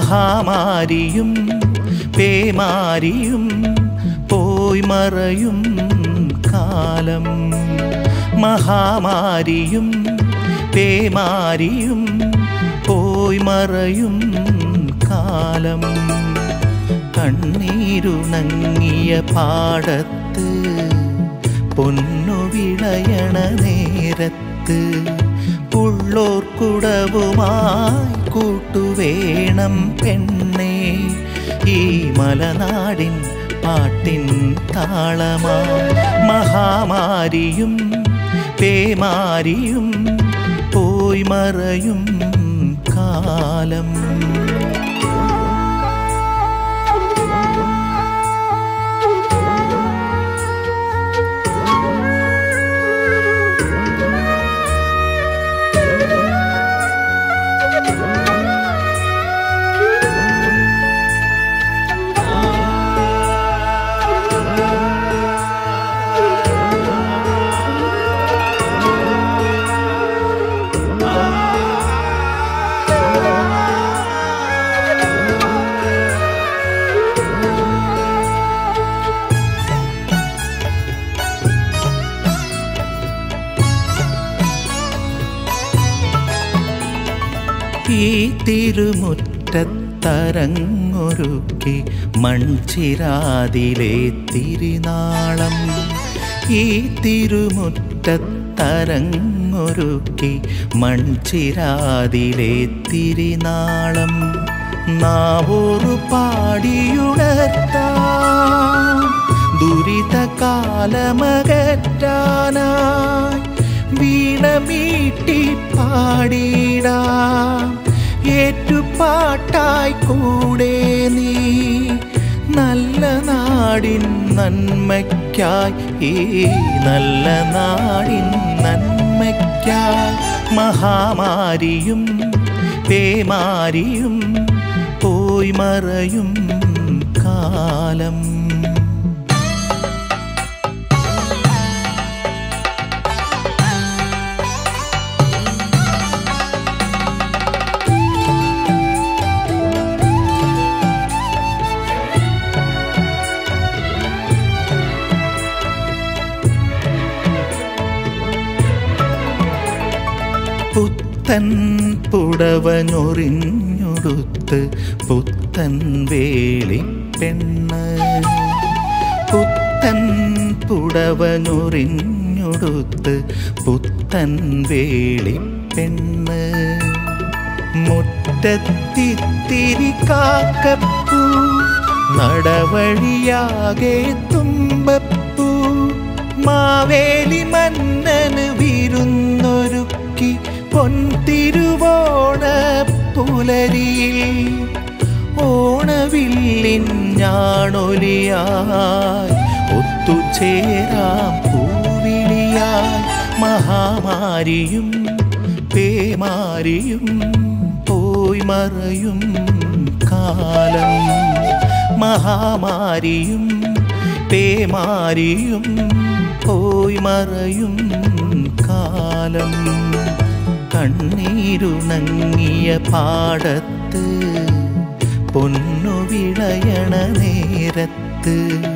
മഹാമാരിയും പേമാരിയും പോയി മറയും കാലം മഹാമാരിയും പേമാരിയും പോയി മറയും കാലം കണ്ണീരുണങ്ങിയ പാടത്ത് പൊന്നു വിളയണ നേരത്ത് ഉള്ളോർക്കുടവുമായി കൂട്ടുവേണം പെണ്ണേ ഈ മലനാടിൻ പാട്ടിൻ താളമാ മഹാമാരിയും പേമാരിയും പോയി മറയും കാലം ഈ തിരുമുറ്റത്തരങ്ങൊരുക്കി മൺചിരാതിലെ തിരുനാളം ഈ തിരുമുറ്റത്തരങ്ങൊരുക്കി മൺചിരാതിലെ തിരുനാളം നാവോറു പാടിയുണർത്താം ദുരിത കാലമകറ്റാനായി വീണമീട്ടി പാടിടാം ഏറ്റുപാട്ടായി കൂടെ നീ നല്ല നാടിൻ നന്മയ്ക്കായി ഈ നല്ല നാടിൻ നന്മയ്ക്കായി മഹാമാരിയും പേമാരിയും പോയി മറയും കാലം പുത്തൻ പുടവഞ്ഞൊറിഞ്ഞൊടുത്ത് പുത്തൻ വേളി പെണ്ണ് പുത്തൻ പുടവഞ്ഞൊറിഞ്ഞൊടുത്ത് പുത്തൻ വേളി പെണ്ണ് മുറ്റത്തിത്തിരി കാക്കപ്പൂ നടവഴിയാകെ തുമ്പപ്പൂ മാവേലി മന്നന് വിരുന്നൊരുക്കി പൊൻതിരുവോണ പുലരിയിൽ ഓണവില്ലിൻ ഞാണൊലിയായി ഒത്തുചേരാം പൂവിളിയായി മഹാമാരിയും പേമാരിയും പോയി മറയും കാലം മഹാമാരിയും പേമാരിയും പോയി മറയും കാലം കണ്ണീരുണങ്ങിയ പാടത്ത് പൊന്നു വിളയണ നേരത്ത്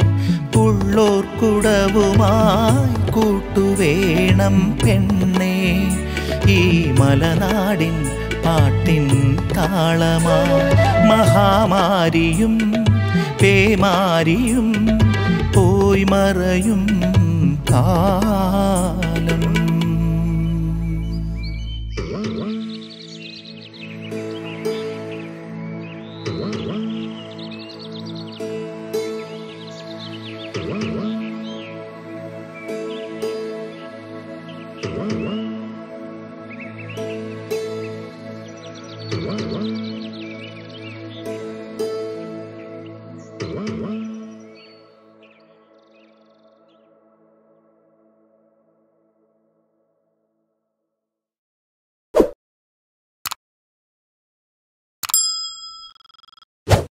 ഉള്ളോർക്കുടവുമായി കൂട്ടുവേണം പെണ്ണേ ഈ മലനാടിൻ പാട്ടിൻ താളമാ മഹാമാരിയും പേമാരിയും പോയി മറയും കാലം Thank you.